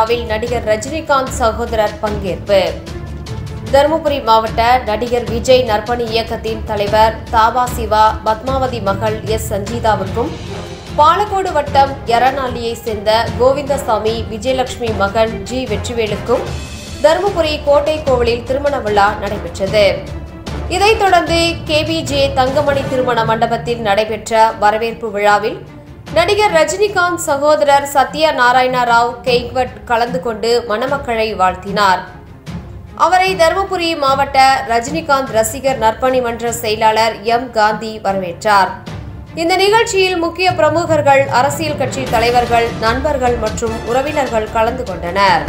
விழாவில் நடிகர் ரஜினிகாந்த் சகோதரர் பங்கேற்பு தருமபுரி மாவட்ட நடிகர் விஜய் நற்பணி இயக்கத்தின் தலைவர் தாபா சிவா பத்மாவதி மகள் எஸ் சஞ்சீதாவுக்கும் பாலக்கோடு வட்டம் எரநாளியை சேர்ந்த கோவிந்தசாமி விஜயலட்சுமி மகன் ஜி வெற்றிவேலுக்கும் தருமபுரி கோட்டை கோவிலில் திருமண விழா நடைபெற்றது இதைத் தொடர்ந்து கேபிஜே தங்கமணி திருமண மண்டபத்தில் நடைபெற்ற வரவேற்பு விழாவில் நடிகர் ரஜினிகாந்த் சகோதரர் சத்யா நாராயண ராவ் கெய்க்வட் கலந்து கொண்டு மணமக்களை வாழ்த்தினார் அவரை தருமபுரி மாவட்ட ரஜினிகாந்த் ரசிகர் நற்பணி மன்ற செயலாளர் எம் காந்தி வரவேற்றார் இந்த நிகழ்ச்சியில் முக்கிய பிரமுகர்கள் அரசியல் கட்சி தலைவர்கள் நண்பர்கள் மற்றும் உறவினர்கள் கலந்து கொண்டனர்